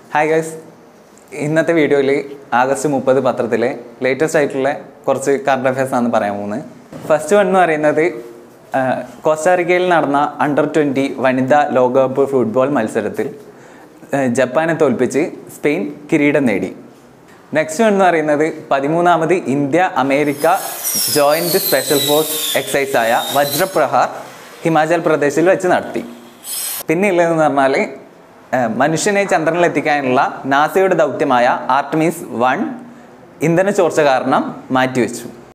hi guys ഇന്നത്തെ വീഡിയോയിൽ August മുപ്പത് പത്രത്തിലെ ലേറ്റസ്റ്റ് ആയിട്ടുള്ള കുറച്ച് കറണ്ട് അഫയേഴ്സ് ആണ് പറയാൻ പോകുന്നത് ഫസ്റ്റ് വൺ എന്ന് പറയുന്നത് ആ, കോസ്റ്റാറിക്കയിൽ നടന്ന അണ്ടർ ട്വൻറ്റി വനിതാ ലോകകപ്പ് ഫുട്ബോൾ മത്സരത്തിൽ ആ, ജപ്പാനെ തോൽപ്പിച്ച് സ്പെയിൻ കിരീടം നേടി നെക്സ്റ്റ് വൺ എന്ന് പറയുന്നത് പതിമൂന്നാമത് India America joint special force exercise ആയ വജ്രപ്രഹാർ ഹിമാചൽ പ്രദേശിൽ വെച്ച് നടത്തി പിന്നെ ഉള്ളതെന്ന് പറഞ്ഞാൽ ഏഹ്, മനുഷ്യനെ ചന്ദ്രനിൽ എത്തിക്കാനുള്ള നാസയുടെ ദൗത്യമായ ആർട്ടമീസ് വൺ ഇന്ധന ചോർച്ച കാരണം മാറ്റിവെച്ചു